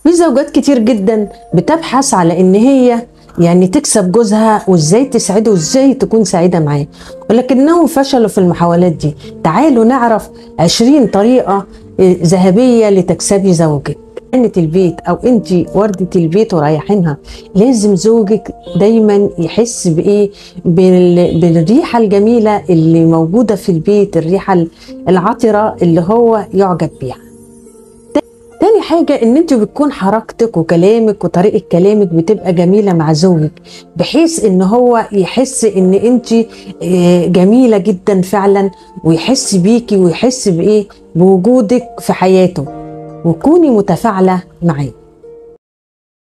في زوجات كتير جدا بتبحث على ان هي يعني تكسب جوزها وازاي تسعده وازاي تكون سعيده معاه ولكنهم فشلوا في المحاولات دي تعالوا نعرف 20 طريقه آه، ذهبيه لتكسبي زوجك كانت البيت او انت وردة البيت ورايحينها لازم زوجك دايما يحس بايه بال- بالريحه الجميله اللي موجوده في البيت الريحه العطره اللي هو يعجب بيها تاني حاجة ان انت بتكون حركتك وكلامك وطريقة كلامك بتبقى جميلة مع زوجك بحيث ان هو يحس ان انت آه، جميلة جدا فعلا ويحس بيكي ويحس بايه بوجودك في حياته وكوني متفاعلة معاه